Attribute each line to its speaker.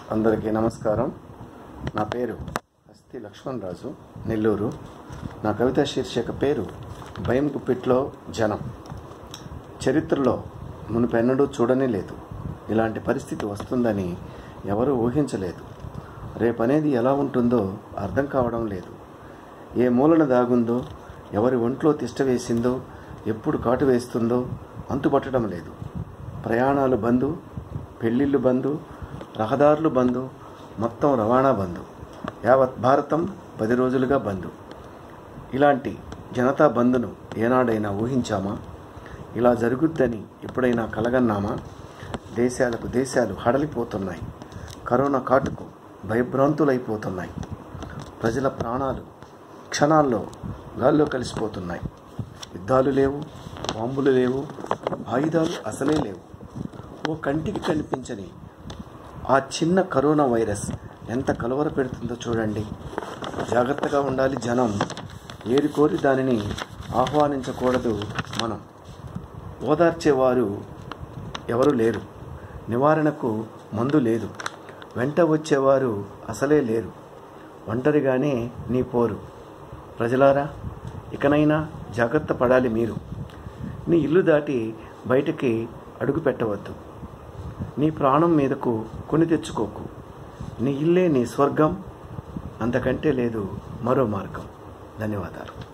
Speaker 1: అందరికీ నమస్కారం నా పేరు హస్తి లక్ష్మణ్ రాజు నెల్లూరు నా కవిత శీర్షిక పేరు భయం గుప్పిట్లో జనం చరిత్రలో మునుపెన్నడూ చూడనే లేదు ఇలాంటి పరిస్థితి వస్తుందని ఎవరూ ఊహించలేదు రేపనేది ఎలా ఉంటుందో అర్థం కావడం లేదు ఏ మూలన దాగుందో ఎవరి ఒంట్లో తిష్ట వేసిందో ఎప్పుడు కాటు వేస్తుందో అంతుపట్టడం లేదు ప్రయాణాలు బంధు పెళ్ళిళ్ళు బంధు రహదారులు బంధు మొత్తం రవాణా బంధు యావత్ భారతం పది రోజులుగా బంధు ఇలాంటి జనతా బంధును ఏనాడైనా ఊహించామా ఇలా జరుగుద్దని ఎప్పుడైనా కలగన్నామా దేశాలకు దేశాలు హడలిపోతున్నాయి కరోనా కాటుకు భయభ్రాంతులైపోతున్నాయి ప్రజల ప్రాణాలు క్షణాల్లో గాల్లో కలిసిపోతున్నాయి యుద్ధాలు లేవు బాంబులు లేవు ఆయుధాలు అసలే లేవు ఓ కంటికి కనిపించని ఆ చిన్న కరోనా వైరస్ ఎంత కలవర పెడుతుందో చూడండి జాగ్రత్తగా ఉండాలి జనం ఏరికోరి దానిని ఆహ్వానించకూడదు మనం ఓదార్చేవారు ఎవరు లేరు నివారణకు మందు లేదు వెంట వచ్చేవారు అసలే లేరు ఒంటరిగానే నీ పోరు ప్రజలారా ఇకనైనా జాగ్రత్త పడాలి మీరు నీ ఇల్లు దాటి బయటికి అడుగు పెట్టవద్దు నీ ప్రాణం మీదకు కొని తెచ్చుకోకు నీ ఇల్లే నీ స్వర్గం అంతకంటే లేదు మరో మార్గం ధన్యవాదాలు